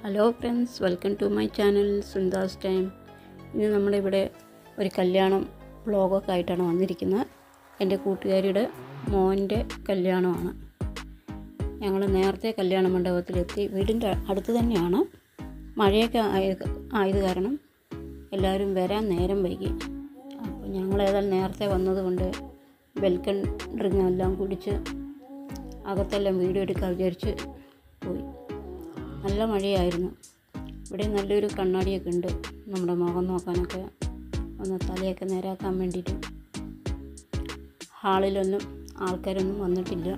hello friends welcome to my channel Sundas time ഇന്ന് നമ്മളിവിടെ ഒരു കല്യാണം വ്ളോഗൊക്കെ ആയിട്ടാണ് വന്നിരിക്കുന്നത് എൻ്റെ കൂട്ടുകാരിയുടെ മോൻ്റെ കല്യാണമാണ് ഞങ്ങൾ നേരത്തെ കല്യാണ മണ്ഡപത്തിലെത്തി വീടിൻ്റെ അടുത്ത് തന്നെയാണ് മഴയൊക്കെ ആയത് ആയത് കാരണം എല്ലാവരും വരാൻ നേരം വൈകി അപ്പോൾ ഞങ്ങൾ ഏതായാലും നേരത്തെ വന്നതുകൊണ്ട് വെൽക്കം ഡ്രിങ്ക് എല്ലാം കുടിച്ച് അകത്തെല്ലാം വീഡിയോ എടുക്കാൻ വിചാരിച്ച് പോയി നല്ല മഴയായിരുന്നു ഇവിടെ നല്ലൊരു കണ്ണാടിയൊക്കെ ഉണ്ട് നമ്മുടെ മുഖം നോക്കാനൊക്കെ ഒന്ന് തലയൊക്കെ നേരാക്കാൻ വേണ്ടിയിട്ട് ഹാളിലൊന്നും ആൾക്കാരൊന്നും വന്നിട്ടില്ല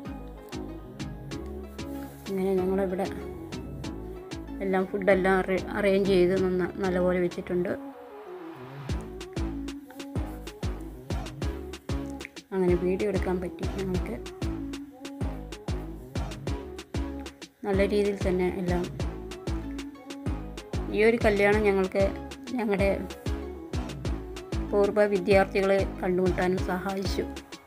ഇങ്ങനെ ഞങ്ങളിവിടെ എല്ലാം ഫുഡെല്ലാം അറേ അറേഞ്ച് ചെയ്ത് നന്ന നല്ലപോലെ വെച്ചിട്ടുണ്ട് അങ്ങനെ വീഡിയോ എടുക്കാൻ പറ്റി ഞങ്ങൾക്ക് നല്ല രീതിയിൽ തന്നെ എല്ലാം ഈ ഒരു കല്യാണം ഞങ്ങൾക്ക് ഞങ്ങളുടെ പൂർവ്വ വിദ്യാർത്ഥികളെ കണ്ടുമുട്ടാനും സഹായിച്ചു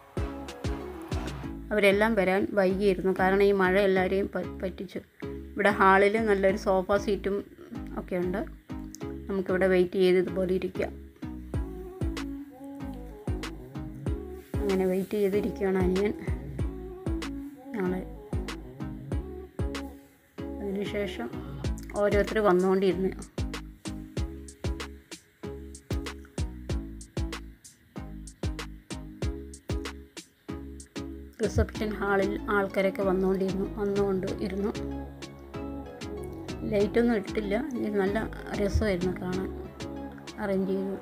അവരെല്ലാം വരാൻ വൈകിയിരുന്നു കാരണം ഈ മഴ എല്ലാവരെയും പ- പറ്റിച്ചു ഇവിടെ ഹാളിൽ നല്ലൊരു സോഫ സീറ്റും ഒക്കെ ഉണ്ട് നമുക്കിവിടെ വെയിറ്റ് ചെയ്ത് ഇതുപോലെ ഇരിക്കാം അങ്ങനെ വെയിറ്റ് ചെയ്തിരിക്കുകയാണ് അനിയൻ ഞങ്ങൾ അതിനുശേഷം ഓരോരുത്തർ വന്നുകൊണ്ടിരുന്നു റിസപ്ഷൻ ഹാളിൽ ആൾക്കാരൊക്കെ വന്നുകൊണ്ടിരുന്നു വന്നുകൊണ്ട് ഇരുന്നു ലൈറ്റൊന്നും ഇട്ടിട്ടില്ല ഇത് നല്ല രസമായിരുന്നു കാണാൻ അറേഞ്ച് ചെയ്തു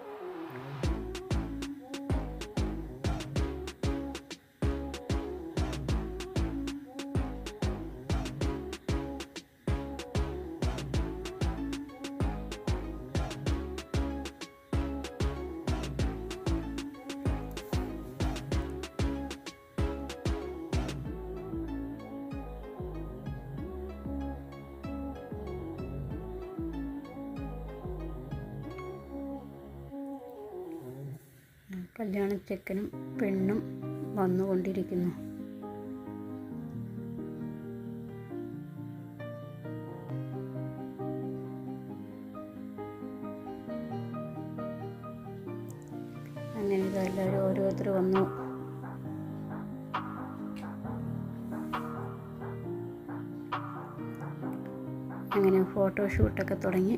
കല്യാണ ചെക്കനും പെണ്ണും വന്നുകൊണ്ടിരിക്കുന്നു അങ്ങനെ ഇത് എല്ലാവരും ഓരോരുത്തർ വന്നു അങ്ങനെ ഫോട്ടോഷൂട്ടൊക്കെ തുടങ്ങി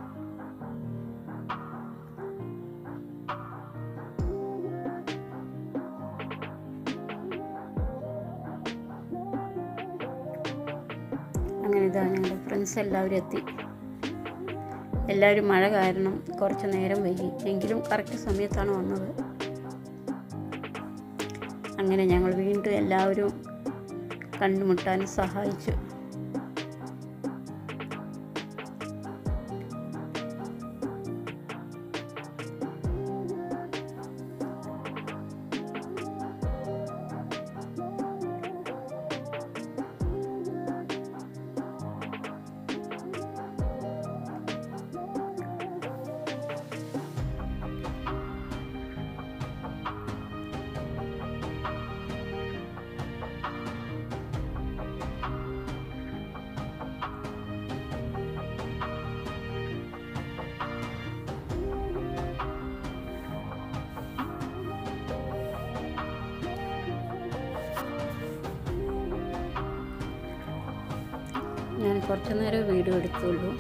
അങ്ങനെ ഇതാ ഞങ്ങളുടെ ഫ്രണ്ട്സ് എല്ലാവരും എത്തി എല്ലാവരും മഴ കാരണം കുറച്ച് നേരം വൈകി എങ്കിലും കറക്റ്റ് സമയത്താണ് വന്നത് അങ്ങനെ ഞങ്ങൾ വീണ്ടും എല്ലാവരും കണ്ടുമുട്ടാൻ സഹായിച്ചു ഞാൻ കുറച്ച് നേരം വീഡിയോ എടുത്തുള്ളൂ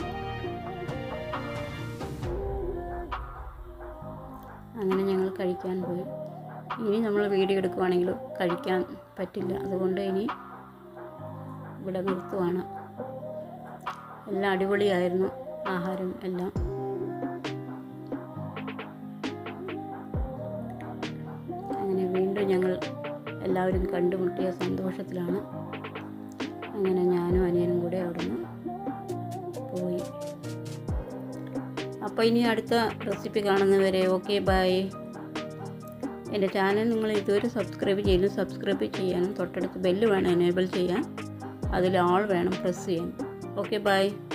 അങ്ങനെ ഞങ്ങൾ കഴിക്കാൻ പോയി ഇനി നമ്മൾ വീഡിയോ എടുക്കുവാണെങ്കിൽ കഴിക്കാൻ പറ്റില്ല അതുകൊണ്ട് ഇനി ഇവിടെ നിർത്തുവാണ് എല്ലാം അടിപൊളിയായിരുന്നു ആഹാരം എല്ലാം അങ്ങനെ വീണ്ടും ഞങ്ങൾ എല്ലാവരും കണ്ടുമുട്ടിയ സന്തോഷത്തിലാണ് അങ്ങനെ ഞാനും അനിയനും കൂടെ അവിടുന്ന് പോയി അപ്പോൾ ഇനി അടുത്ത റെസിപ്പി കാണുന്നവരെ ഓക്കെ ബൈ എൻ്റെ ചാനൽ നിങ്ങൾ ഇതുവരെ സബ്സ്ക്രൈബ് ചെയ്യലും സബ്സ്ക്രൈബ് ചെയ്യാനും തൊട്ടടുത്ത് ബെല്ല് വേണം എനേബിൾ ചെയ്യാൻ അതിൽ ആൾ വേണം പ്രസ് ചെയ്യാൻ ഓക്കെ ബൈ